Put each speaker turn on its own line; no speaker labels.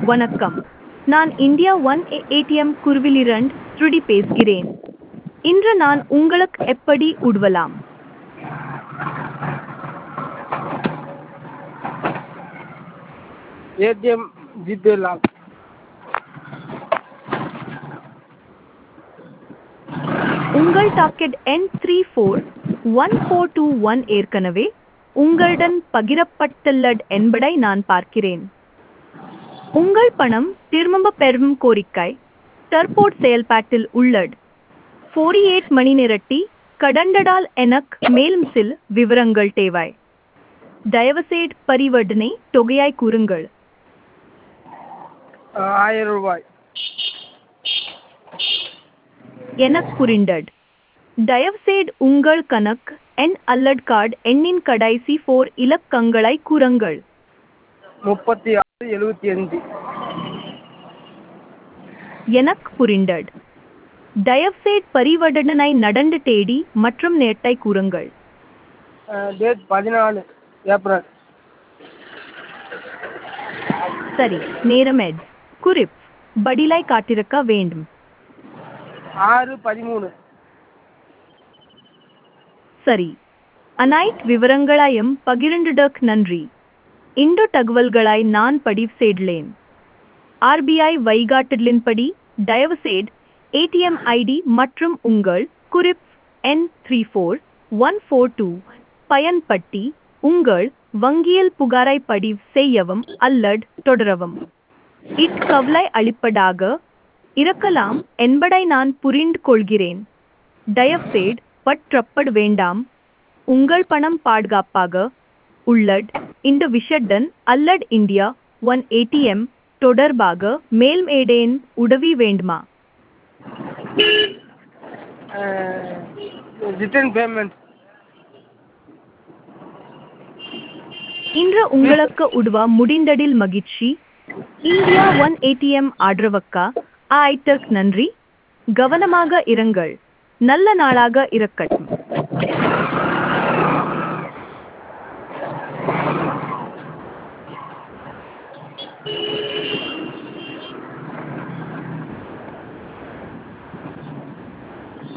வணக்கம் நான் India One ATM குருவிலிரண்ட் ஸ்ருடி பேசுகிறேன் இன்று நான் உங்களுக்கு எப்படி உதவலாம்
ஏடிஎம் ஜிபே லாக்
உங்கள் டாக்கெட் எண் three four one four two one ஏற்கனவே உங்களுடன் பகிரப்பட்டுள்ளது என்பதை நான் பார்க்கிறேன் உங்கள் பணம் திரும்ப பெறும் கோரிக்கை தற்போது செயல்பாட்டில் உள்ளது ஃபோர்டி எயிட் மணி நேரட்டி கடந்ததால் எனக்கு மேலும் சில விவரங்கள் தேவை தயவுசெய்து பரிவர்த்தனை தொகையாய் கூறுங்கள்
ஆயிரம் ரூபாய்
எனக்கு புரிந்தது தயவுசெய்து உங்கள் கணக்கு எண் அல்லது கார்டு எண்ணின் கடைசி ஃபோர் இலக்கங்களை கூறுங்கள்
முப்பத்தி ஆறு எழுபத்தி அஞ்சு
எனக்கு புரிந்தது தயவுசெய்து பரிவர்த்தனை நடந்து தேதி மற்றும் நேரத்தை கூறுங்கள்
டேட் பதினாலு ஏப்ரல்
சரி நேரம் எட் குறிப் பதிலாய் காட்டிருக்க வேண்டும்
ஆறு பதிமூணு
சரி அனைத்து விவரங்களையும் பகிர்ந்ததற்கு நன்றி இந்த தகவல்களை நான் பதிவு செய்துள்ளேன் ஆர்பிஐ வழிகாட்டுதலின்படி தயவுசெய்து ஏடிஎம் ஐடி மற்றும் உங்கள் குறிப் எண் three four one four two பயன்படுத்தி உங்கள் வங்கியில் புகாரை பதிவு செய்யவும் அல்லது தொடரவும் இக்கவலை அளிப்பதாக இருக்கலாம் என்பதை நான் புரிந்து கொள்கிறேன் தயவுசெய்து பற்றப்பட வேண்டாம் உங்கள் பணம் பாதுகாப்பாக உள்ளது இந்த விஷயத்துடன் அல்லது இந்தியா ஒன் ஏடிஎம் தொடர்பாக மேலும் ஏதேன் உதவி வேண்டுமா
ரிட்டர்ன் பேமெண்ட்
இன்று உங்களுக்கு உதவ முடிந்ததில் மகிழ்ச்சி இந்தியா ஒன் ஏடிஎம் ஆதரவுக்கா ஆய்டக் நன்றி கவனமாக இருங்கள் நல்ல நாளாக இருக்கட்டும்